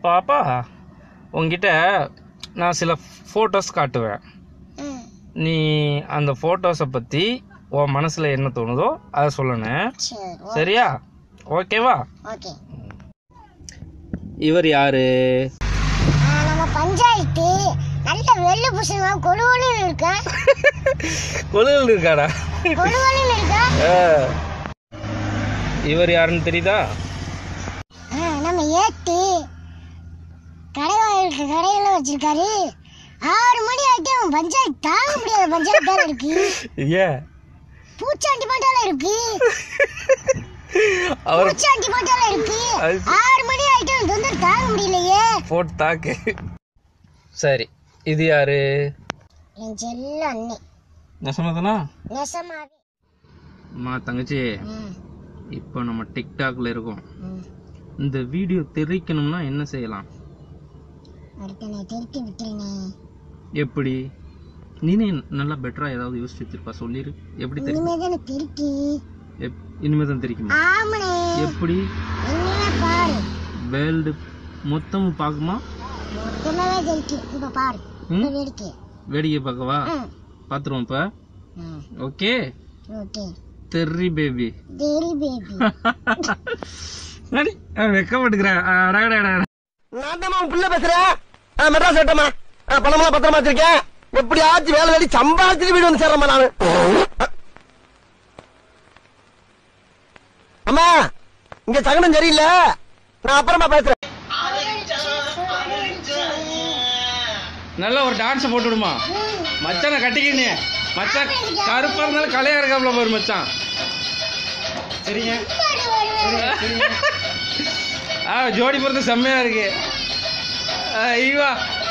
பாப்பா உங்ககிட்ட நான் சில ஃபோட்டோஸ் காட்டுவேன் ம் நீ அந்த ஃபோட்டோஸை பற்றி உன் மனசில் என்ன தோணுதோ அதை சொல்லணும் சரி சரியா ஓகேவா ஓகே இவர் யாரு நம்ம பஞ்சாயத்து நல்ல வெள்ளை புசங்க கொழுவலு இருக்கா கொழுவில் இருக்காடா கொழுவலு இருக்கா ஆ. இவர் யாருன்னு தெரியுதா ஆ, நம்ம ஏட்டு கடைவாயிலுக்கு கடையெல்லாம் வச்சிருக்காரு ஆறு மணி ஆகிட்டு அவன் பஞ்சாயத்து தாங்க முடியாத பஞ்சாயத்து இருக்கு ஏன் பூச்சாண்டி மாட்டால இருக்கு அவர் பூச்சாண்டி மாட்டால இருக்கு அது ஆறு மணி ஆகிட்டு அவன் தொந்தரவு தாங்க முடியலையே போட்டு தாக்கு சரி இது யாரு என் செல்ல அண்ணே நெசமாதானா நெசமாவே அம்மா தங்கச்சி ம், இப்போ நம்ம டிக்டாக்ல இருக்கோம் ம். இந்த வீடியோ தெரிவிக்கணும்னா என்ன செய்யலாம் அடுத்த நான் திருப்பி விட்டுருனே எப்படி நீனே நல்லா பெட்டரா ஏதாவது யோசிச்சு வச்சிருப்பா சொல்லிரு எப்படி தெரியும் இனிமே தானே திருப்பி எப்- இனிமே தான் தெரிக்குமா ஆமனே எப்படி என்னவே பாரு வேர்ல்டு மொத்தமும் பார்க்குமா மொத்தமாவே திருப்பி இப்ப பாரு ம்? இப்ப வேடிக்கை வேடிக்கை பார்க்கவா ம், பார்த்துருவோம் இப்போ ம். ஓகே ஓகே தெரி பேபி தேரி பேபி நடி வெக்கப்பட்டுக்கிறேன் அடகடா நான் தான் உன் பிள்ளை பேசுறேன் ஆ, மெட்ராஸ் ஏட்டமா பணமெல்லாம் பத்திரமா வச்சிருக்கேன் எப்படியாச்சும் வேலை வேலை சம்பாதிச்சுட்டு வீடு வந்து சேர்றேம்மா நானு அம்மா இங்க சகனம் சரியில்லை நான் அப்புறமா பேசுறேன் நல்ல ஒரு டான்ஸ் போட்டு விடுமா மச்சானை கட்டிக்கினே மச்சான் கருப்பா இருந்தாலும் கலையா இருக்காப்ல பாரு மச்சான் சரிங்க ஆ ஜோடி பொறுத்து செம்மையா இருக்கு ஐவா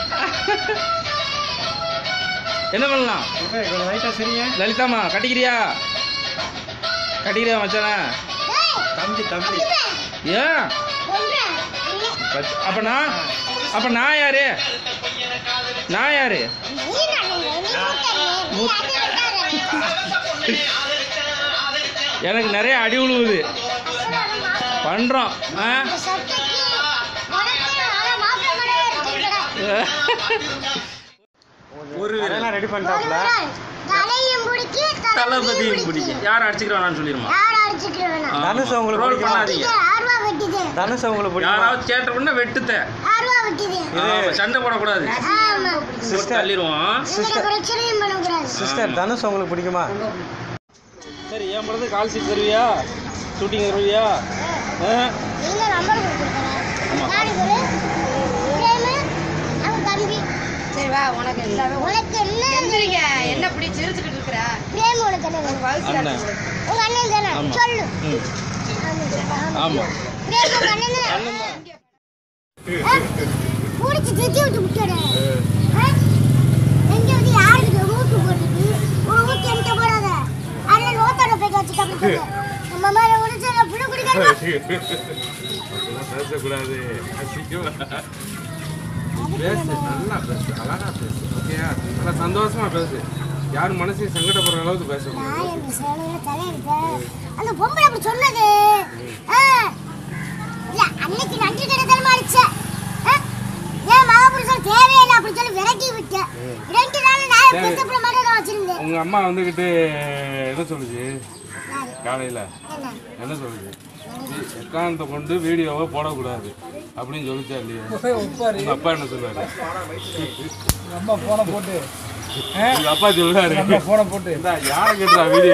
என்ன பண்ணலாம் லலிதாமா கட்டிக்கிறியா கட்டிக்கிறியா மச்சானா தம்பி தம்பி ஏன் மச்ச- அப்ப நான் அப்ப நான் யாரு நான் யாரு எனக்கு நிறைய அடி உழுவுது பண்றோம் ஆ? ஒரு ரெடி பண்ணிட்டாப்ல தலையும் பிடிக்கி தளபதியும் பிடிக்கும் யார் அடிச்சுக்கிறவானு சொல்லிடுமா யார் அடிச்சுக்கிறவனா தனுஷ் உங்களுக்கு ரோல் பிடிக்குமா? பண்ணாதீங்க ஆர்வா வெட்டிது தனுஷ் உங்களுக்கு பிடிக்குமா யாராவது சேட்டை பண்ணா வெட்டுத்த ஆர்வா வெட்டிது ஆமா, சண்டை போடக்கூடாது ஆமா போட்டு தள்ளிடுவோம் எந்த பிரச்சனையும் பண்ணக்கூடாது சிஸ்டர் தனுஷ் உங்களுக்கு பிடிக்குமா சரி என் படத்து கால் சீட் தருவியா ஷூட்டிங் தருவியா ஆ? நீங்க நம்பர் கொடுத்துருக்கேன் நாளைக்கு ஒரு பிரேமு அவன் தம்பி சரி வா உனக்கு எல்லாமே உனக்கு என்ன எந்திரிங்க என்ன இப்படி சிரிச்சுக்கிட்டு இருக்கிற பிரேம் உனக்கு என்ன வேணும்? வயசுல அண்ணன் உங்க அண்ணன் தானே ஆமா. சொல்லு ம். ஆமா பிரேம் உங்க அண்ணன் தானே ஆ? பிடிச்சி திட்டி விட்டு விட்டுடு ஆ? எங்க வந்து யாருக்கு மூட்டு போட்டுட்டு ஒரு ஊத்தி என்கிட்ட போடாத அண்ணன் நோத்தோட போய் வச்சுட்டு அப்படி சொல்லு. நம்ம மேல உடிச்சு புள்ள குடிக்கிறதா பேசக்கூடாது அசிங்கமா. பேசு நல்லா பேசு அழகா பேசு ஓகேயா நல்லா சந்தோஷமா பேசு யார் மனசையும் சங்கடப்படுற அளவுக்கு பேசக்கூடாது நான் இந்த சேலையில தலையெடுத்த அந்த பொம்பளை அப்படி சொன்னது ஆ. இல்ல அன்னைக்கு நன்றி கிடைத்தல் அடிச்ச ஏன் மகாபுருஷன் தேவையில்லை அப்படி சொல்லி விரட்டி விட்ட ரெண்டு நாள் நான் பெத்தப்பட மட்டும் நான் வச்சிருந்தேன் உங்க அம்மா வந்துகிட்டு என்ன சொல்லுச்சு யாரு? காலையில என்ன? என்ன சொல்லுச்சு உட்காந்த கொண்டு வீடியோவை போடக்கூடாது அப்படின்னு சொல்லிச்சா இல்லையா உங்க அப்பா என்ன சொல்லுவாரு அம்மா போன போட்டு உங்க அப்பா சொல்லுவாரு போன போட்டு இந்தா யாரை கேட்டா வீடியோ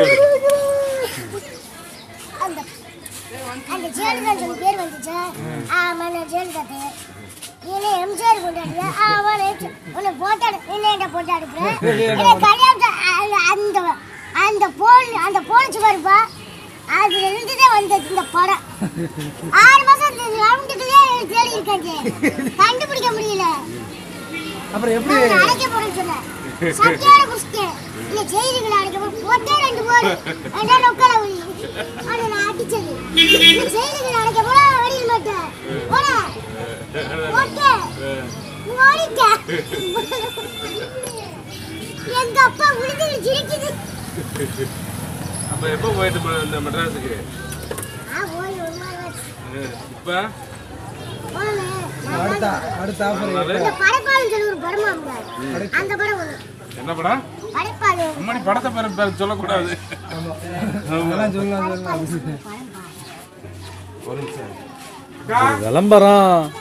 அந்த அந்த ஜெயலலிதா சொல்லி பேர் வந்துச்சு ஆமா நான் ஜெயலலிதா பேர் என்ன எம்ஜிஆர் கொண்டாடுற ஆமா உன்னை போட்டோ என்ன என்ன போட்டோ எடுக்கிறேன் எனக்கு கல்யாணத்தை அந்த- அந்த அந்த போன் அந்த போனுச்சு பாருப்பா அதுல இருந்துதான் வந்தது இந்த படம் ஆறு மாசம் இந்த ரவுண்டுக்குள்ளே தேடி இருக்காங்க கண்டுபிடிக்க முடியல அப்புறம் எப்படி நான் அடைக்க போறேன்னு சொன்னேன் சத்தியோட குடிச்சிட்டேன் இல்ல செய்திகளை அடைக்க போறேன் போட்டே ரெண்டு போடு என்ன நொக்கல ஒளி ஆனா நான் அடிச்சது இல்ல செய்திகளை அடைக்க போல வடியில் மாட்டேன் போட போட்டு நீ ஓடிட்ட எங்க அப்பா விழுந்து சிரிக்குது அப்ப எப்போ போயிட்டு போன இந்த மெட்ராஸுக்கு ஆ போய் ஒரு மாதிரி ஆச்சு. இப்ப போனேன் அடுத்த அடுத்த ஆஃபர் இந்த படைப்பாளன் சொல்லி ஒரு படமா இருந்தாரு அந்த படம் ஒண்ணு என்ன படம் படைப்பாளன் அம்மாடி படத்தை பேர பேர் சொல்லக்கூடாது அதெல்லாம் சொல்லலாம் சொல்லலாம் ஒரு நிமிஷம் அக்கா, விளம்பரம்